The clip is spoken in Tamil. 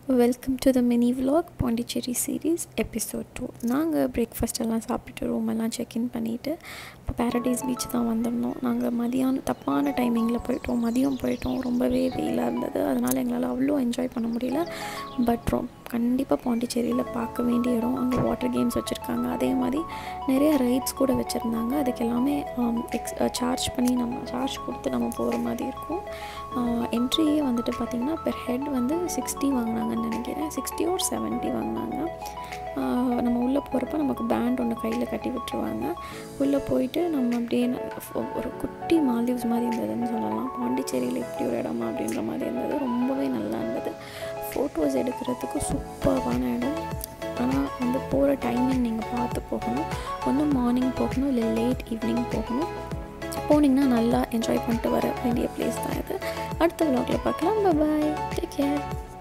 welcome to the mini vlog Pondicherry series episode two நாங்கள் பிரேக்ஃபாஸ்ட் எல்லாம் சாப்பிட்டுட்டு ரூம் எல்லாம் செக்இன் பண்ணிவிட்டு இப்போ பேரடைஸ் பீச் தான் வந்திருந்தோம் நாங்கள் மதியானம் தப்பான டைமிங்கில் போயிட்டோம் மதியம் போயிட்டோம் ரொம்பவே வெயிலாக இருந்தது அதனால் எங்களால் அவ்வளோ என்ஜாய் பண்ண முடியல பட் ரொ கண்டிப்பாக பாண்டிச்சேரியில் பார்க்க வேண்டிய இடம் அங்கே வாட்டர் கேம்ஸ் வச்சுருக்காங்க அதே மாதிரி நிறைய ரைட்ஸ் கூட வச்சுருந்தாங்க அதுக்கு எல்லாமே எக்ஸ் சார்ஜ் பண்ணி நம்ம சார்ஜ் கொடுத்து நம்ம போகிற மாதிரி இருக்கும் என்ட்ரியே வந்துட்டு பார்த்திங்கன்னா பெர் ஹெட் வந்து சிக்ஸ்டி வாங்கினாங்கன்னு நினைக்கிறேன் சிக்ஸ்டி ஒரு செவன்ட்டி வாங்கினாங்க ஆஹ் நம்ம உள்ளே போகிறப்ப நமக்கு பேண்ட் ஒன்று கையில் கட்டி விட்டுருவாங்க உள்ளே போயிட்டு நம்ம அப்படியே ந- ஃபோ- ஒரு குட்டி மால்தீவ்ஸ் மாதிரி இருந்ததுன்னு சொல்லலாம் பாண்டிச்சேரியில் இப்படி ஒரு இடமா அப்படின்ற மாதிரி இருந்தது ரொம்பவே நல்லா இருந்தது ஃபோட்டோஸ் எடுக்கிறதுக்கு சூப்பரான இடம் ஆனால் வந்து போகிற டைமிங் நீங்கள் பார்த்து போகணும் ஒன்று மார்னிங் போகணும் இல்லை லேட் ஈவினிங் போகணும் போனீங்கன்னா நல்லா என்ஜாய் பண்ணிட்டு வர வேண்டிய பிளேஸ் தான் இது அடுத்த vlogல பார்க்கலாம் பாய் டேக் கேர்